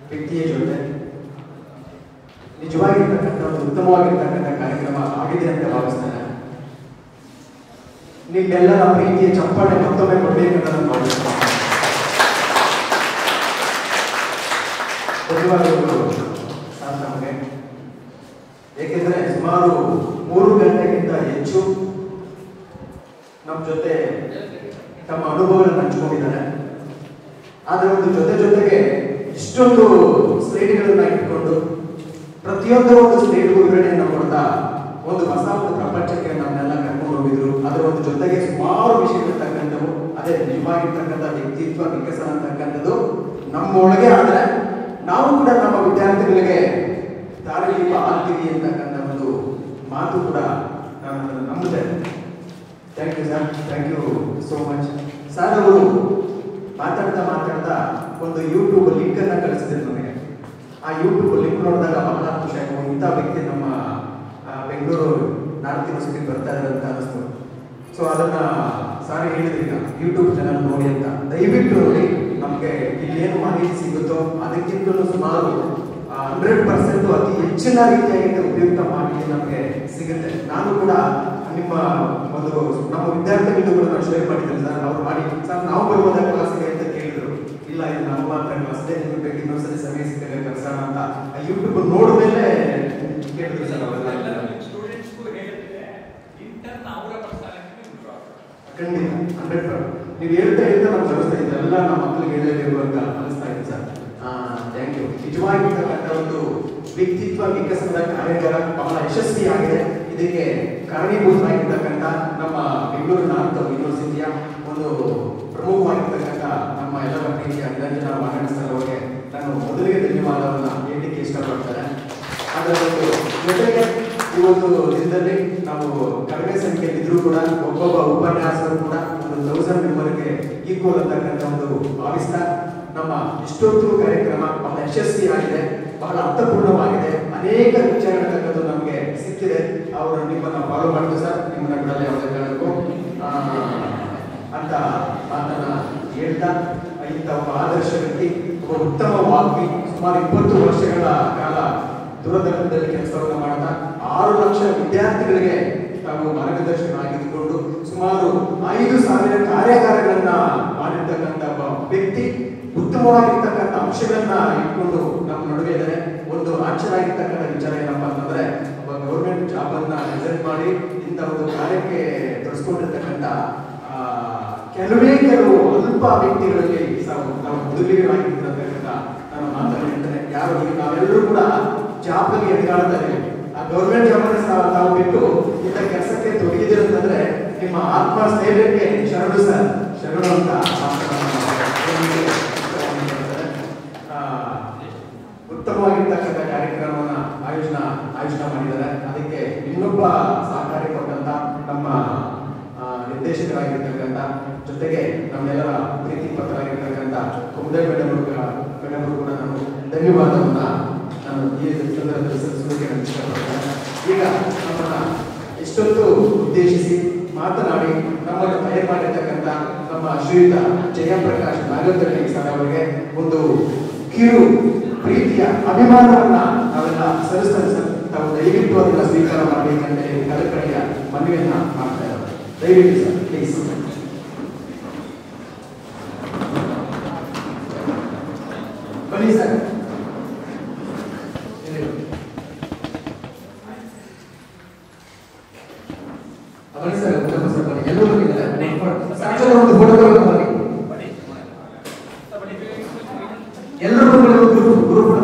ವ್ಯಕ್ತಿಯ ಜೊತೆ ನಿಜವಾಗಿರ್ತಕ್ಕಂಥ ಒಂದು ಉತ್ತಮವಾಗಿರ್ತಕ್ಕಂಥ ಕಾರ್ಯಕ್ರಮ ಆಗಿದೆ ಅಂತ ಭಾವಿಸ್ತೇನೆ ನಿಮ್ಮೆಲ್ಲರ ಪ್ರೀತಿಯ ಚಪ್ಪಾಳೆ ಮತ್ತೊಮ್ಮೆ ಕೊಡಬೇಕಂತ ನಾನು ಭಾವಿಸ್ತೇನೆ ಧನ್ಯವಾದಗಳು ಸರ್ ನಮಗೆ ಏಕೆಂದರೆ ಸುಮಾರು ಮೂರು ಗಂಟೆಗಿಂತ ಹೆಚ್ಚು ನಮ್ಮ ಜೊತೆ ತಮ್ಮ ಅನುಭವಗಳನ್ನು ಹಂಚಿಕೊಂಡಿದ್ದಾರೆ ಆದರೆ ಒಂದು ಜೊತೆ ಜೊತೆಗೆ ಇಷ್ಟೊಂದು ಸ್ಲೈಡ್ಗಳನ್ನ ಇಟ್ಕೊಂಡು ಪ್ರತಿಯೊಂದು ಒಂದು ಸ್ಲೈಡ್ಗೂ ವಿವರಣೆಯನ್ನು ಕೊಡ್ತಾ ಒಂದು ಹೊಸ ಒಂದು ಪ್ರಪಂಚಕ್ಕೆ ನಮ್ಮನ್ನೆಲ್ಲ ಕರ್ಕೊಂಡು ಹೋಗಿದ್ರು ಅದರ ಒಂದು ಜೊತೆಗೆ ಸುಮಾರು ವಿಷಯಗಳಿರ್ತಕ್ಕಂಥವು ಅದೇ ನಿಜವಾಗಿರ್ತಕ್ಕಂಥ ವ್ಯಕ್ತಿತ್ವ ವಿಕಸನ ಅಂತಕ್ಕಂಥದ್ದು ನಮ್ಮೊಳಗೆ ಆದ್ರೆ ನಾವು ಕೂಡ ನಮ್ಮ ವಿದ್ಯಾರ್ಥಿಗಳಿಗೆ ದಾರಿದೀಪ ಆಗ್ತೀವಿ ಅಂತಕ್ಕಂಥ ಒಂದು ಮಾತು ಕೂಡ ನಾನು ಅದನ್ನು ನಂಬಿದೆ thank you sir thank you so much sir ಅವರು ಮಾತಾಡ್ತಾ ಮಾತಾಡ್ತಾ ಒಂದು ಯೂಟ್ಯೂಬ್ ಲಿಂಕ್ ಅನ್ನ ಕಳಿಸಿದ್ರು ನನಗೆ ಆ ಯೂಟ್ಯೂಬ್ ಲಿಂಕ್ ನೋಡಿದಾಗ ಬಹಳ ಖುಷಿ ಆಯ್ತು ಇಂಥ ವ್ಯಕ್ತಿ ನಮ್ಮ ಆ, ಬೆಂಗಳೂರು ನಾರ್ತ್ ಯೂನಿವರ್ಸಿಟಿ ಬರ್ತಾ ಇದ್ದಾರೆ ಅಂತ ಅನಿಸ್ತು ಸೊ ಅದನ್ನ ಸಾರಿ ಹೇಳಿದ್ರಿ ಈಗ ಯೂಟ್ಯೂಬ್ ಚಾನಲ್ ನೋಡಿ ಅಂತ ದಯವಿಟ್ಟು ನೋಡಿ ನಮಗೆ ಇಲ್ಲೇನು ಮಾಹಿತಿ ಸಿಗುತ್ತೋ ಅದಕ್ಕಿಂತಲೂ ಸುಮಾರು ಹಂಡ್ರೆಡ್ ಪರ್ಸೆಂಟ್ ಅತಿ ಹೆಚ್ಚಿನ ರೀತಿಯಾಗಿ ಉಪಯುಕ್ತ ಮಾಹಿತಿ ನಮಗೆ ಸಿಗುತ್ತೆ ನಾನು ಕೂಡ ನಿಮ್ಮ ಒಂದು ನಮ್ಮ ವಿದ್ಯಾರ್ಥಿಗಳಿಗೂ ಕೂಡ ನಾನು ಶೇರ್ ಮಾಡಿದ್ದೇನೆ ಸರ್ ಅವ್ರು ಮಾಡಿ ಸರ್ ನಾವು ಬರ್ಬೋದಾ ಕ್ಲಾಸ್ಗೆ ಅಂತ ಕೇಳಿದ್ರು ಇಲ್ಲ ಇದು ನಮ್ಮ ಮಾತ್ರ ಕ್ಲಾಸ್ ಇದೆ ನಿಮಗೆ ಬೇಕು ಇನ್ನೊಂದ್ಸಲಿ ಸಮಯ ಸಿಕ್ಕಾಗ ಕಳ್ಸೋಣ ಅಂತ ಯೂಟ್ಯೂಬ್ ನೋಡಿದ್ಮೇಲೆ ಕೇಳಿದ್ರು ಸರ್ ಅವರೆಲ್ಲ ಸ್ಟೂಡೆಂಟ್ಸ್ಗೂ ಹೇಳಿದ್ರೆ ಇಂಟರ್ನ್ ಅವರ ಪರ್ಸನಾಲಿಟಿ ಇಂಪ್ರೂವ್ ಆಗುತ್ತೆ ಖಂಡಿತ ಹಂಡ್ರೆಡ್ ನೀವು ಹೇಳ್ತಾ ಹೇಳ್ತಾ ನಾವು ಕಲಿಸ್ತಾ ಇದ್ದೆ ಎಲ್ಲ ನಮ್ಮ ಮಕ್ಕಳಿಗೆ ಹೇಳಬೇಕು ಅಂತ ಅನಿಸ್ತಾ ಇದೆ ಸರ್ ಥ್ಯಾಂಕ್ ಯು ನಿಜವಾಗಿರ್ತಕ್ಕಂಥ ಒಂದು ವ್ಯಕ್ತಿತ್ವ ವಿಕಸನದ ಕಾರ್ಯಾಗಾರ ಬಹಳ ಯಶಸ್ವಿಯಾಗಿದೆ ಇದಕ್ಕೆ ಕಾರಣೀಭೂತರಾಗಿರ್ತಕ್ಕಂಥ ನಮ್ಮ ಬೆಂಗಳೂರು ನಾರ್ತ್ ಯೂನಿವರ್ಸಿಟಿಯ ಒಂದು ಪ್ರಮುಖವಾಗಿರ್ತಕ್ಕಂಥ ನಮ್ಮ ಎಲ್ಲರ ಪ್ರೀತಿಯ ನಿರಂಜನ ವಾಗಣ ಸರ್ ಅವರಿಗೆ ನಾನು ಮೊದಲಿಗೆ ಧನ್ಯವಾದವನ್ನ ಹೇಳಲಿಕ್ಕೆ ಇಷ್ಟಪಡ್ತೇನೆ ಅದರ ಒಂದು ಜೊತೆಗೆ ಈ ಒಂದು ದಿನದಲ್ಲಿ ನಾವು ಕಡಿಮೆ ಸಂಖ್ಯೆಯಲ್ಲಿದ್ರೂ ಕೂಡ ಒಬ್ಬೊಬ್ಬ ಉಪನ್ಯಾಸಕರು ಕೂಡ ಒಂದು ತೌಸಂಡ್ ಮೆಂಬರ್ಗೆ ಈಕ್ವಲ್ ಅಂತಕ್ಕಂಥ ಒಂದು ಭಾವಿಸ್ತಾ ನಮ್ಮ ಇಷ್ಟೊತ್ತು ಕಾರ್ಯಕ್ರಮ ಬಹಳ ಯಶಸ್ವಿಯಾಗಿದೆ ಬಹಳ ಅರ್ಥಪೂರ್ಣವಾಗಿದೆ ಅನೇಕ ವಿಚಾರಗಳಂತಕ್ಕಂಥದ್ದು ನಮಗೆ ಸಿಕ್ಕಿದೆ ಅವರು ನಿಮ್ಮನ್ನ ಫಾಲೋ ಮಾಡ್ತೀವಿ ಸರ್ ನಿಮ್ಮನ್ನ ಬಿಡಲ್ಲ ಯಾವುದೇ ಕಾರಣಕ್ಕೂ ಆ, ಅಂತ ಮಾತನ್ನ ಹೇಳ್ತಾ ಇಂಥ ಒಬ್ಬ ಆದರ್ಶ ವ್ಯಕ್ತಿ ಒಬ್ಬ ಉತ್ತಮ ವಾಗ್ಮಿ ಸುಮಾರು ಇಪ್ಪತ್ತು ವರ್ಷಗಳ ಕಾಲ ದೂರದರ್ಶನದಲ್ಲಿ ಕೆಲಸವನ್ನು ಮಾಡ್ತಾ ಆರು ಲಕ್ಷ ವಿದ್ಯಾರ್ಥಿಗಳಿಗೆ ತಾವು ಮಾರ್ಗದರ್ಶನ ಆಗಿದ್ದುಕೊಂಡು ಸುಮಾರು ಐದು ಸಾವಿರ ಕಾರ್ಯಾಗಾರಗಳನ್ನ ಮಾಡಿರ್ತಕ್ಕಂಥ ಒಬ್ಬ ವ್ಯಕ್ತಿ ಉತ್ತಮವಾಗಿರ್ತಕ್ಕಂಥ ಅಂಶಗಳನ್ನ ಇಟ್ಕೊಂಡು ನಮ್ಮ ನಡುವೆ ಇದ್ದಾರೆ ಒಂದು ಆಶ್ಚರ್ಯ ವಿಚಾರ ಏನಪ್ಪಾ ಅಂತಂದ್ರೆ ಒಬ್ಬ ಗೌರ್ಮೆಂಟ್ ಜಾಬ್ ಅನ್ನ ರಿಸೈನ್ ಮಾಡಿ ಇಂಥ ಒಂದು ಕಾರ್ಯಕ್ಕೆ ತೊಡಸ್ಕೊಂಡಿರ್ತಕ್ಕಂಥ ಆ, ಕೆಲವೇ ಕೆಲವು ಅಲ್ಪ ವ್ಯಕ್ತಿಗಳಲ್ಲಿ ನಾವು ನಾವು ಮೊದಲಿಗರಾಗಿರ್ತಕ್ಕಂಥ ನಾನು ಮಾತನಾಡಿರ್ತೇನೆ ಯಾರು ಈಗ ನಾವೆಲ್ಲರೂ ಕೂಡ ಜಾಬ್ಗೆ ಎದುರಾಡ್ತಾ ಇದ್ದೀವಿ ಆ ಗೌರ್ಮೆಂಟ್ ಜಾಬನ್ನು ಸಹ ತಾವು ಬಿಟ್ಟು ಇಂಥ ಕೆಲಸಕ್ಕೆ ತೊಡಗಿದ್ದೀರಿ ಅಂತಂದ್ರೆ ನಿಮ್ಮ ಆತ್ಮ ಸ್ಥೈರ್ಯಕ್ಕೆ ಶರಣು ಸರ್ ಶರಣು ಅಂತ ಆ, ಉತ್ತಮವಾಗಿರ್ತಕ್ಕಂಥ ಕಾರ್ಯಕ್ರಮವನ್ನ ಆಯೋಜನ ಆಯೋಜನ ಮಾಡಿದ್ದಾರೆ ಅದಕ್ಕೆ ಇನ್ನೊಬ್ಬ ಸಹಕಾರಿ ಕೊಟ್ಟಂತ ನಮ್ಮ ಆ, ನಿರ್ದೇಶಕರಾಗಿರ್ತಕ್ಕಂಥ ಜೊತೆಗೆ ನಮ್ಮೆಲ್ಲರ ಪ್ರೀತಿ ಪತ್ರರಾಗಿರ್ತಕ್ಕಂಥ ಕುಮುದೇ ಮೇಡಮ್ ಮೇಡಮ್ ಕೂಡ ನಾನು ಧನ್ಯವಾದವನ್ನ ನಾನು ಈ ಸಂದರ್ಭದಲ್ಲಿ ಸಲ್ಲಿಸಲಿಕ್ಕೆ ನಾನು ಇಷ್ಟಪಡ್ತೇನೆ ಈಗ ನಮ್ಮನ್ನ ಇಷ್ಟೊತ್ತು ಉದ್ದೇಶಿಸಿ ಮಾತನಾಡಿ ನಮ್ಮನ್ನು ತಯಾರು ಮಾಡಿರ್ತಕ್ಕಂಥ ನಮ್ಮ ಶ್ರೀಯುತ ಜಯಪ್ರಕಾಶ್ ನಾಗತಳ್ಳಿ ಸರ್ ಅವರಿಗೆ ಒಂದು ಕಿರು ಪ್ರೀತಿಯ ಅಭಿಮಾನವನ್ನ ನಾವೆಲ್ಲ ಸಲ್ಲಿಸ್ತಾರೆ ಸರ್ ತಾವು ದಯವಿಟ್ಟು ಅದನ್ನ ಸ್ವೀಕಾರ ಮಾಡಬೇಕಂತ ಹೇಳಿ ಕಳಕಳಿಯ ಮನವಿಯನ್ನ ಮಾಡ್ತಾ ಇದ್ದಾರೆ ದಯವಿಟ್ಟು ಸರ್ ಪ್ಲೀಸ್ ಬನ್ನಿ ಸರ್ ಇಲ್ಲಿ ಬನ್ನಿ. ಬನ್ನಿ ಸರ್ ಉತ್ತಮ ಸರ್ ಬನ್ನಿ ಎಲ್ಲರೂ ಬಂದಿದ್ದಾರೆ ಸಾಕ್ಷಾತ್ ಒಂದು ಫೋಟೋ ಬನ್ನಿ ಬನ್ನಿ ಬನ್ನಿ ಎಲ್ಲರೂ ಬಂದು ಗ್ರೂಪ್ ಗ್ರೂಪ್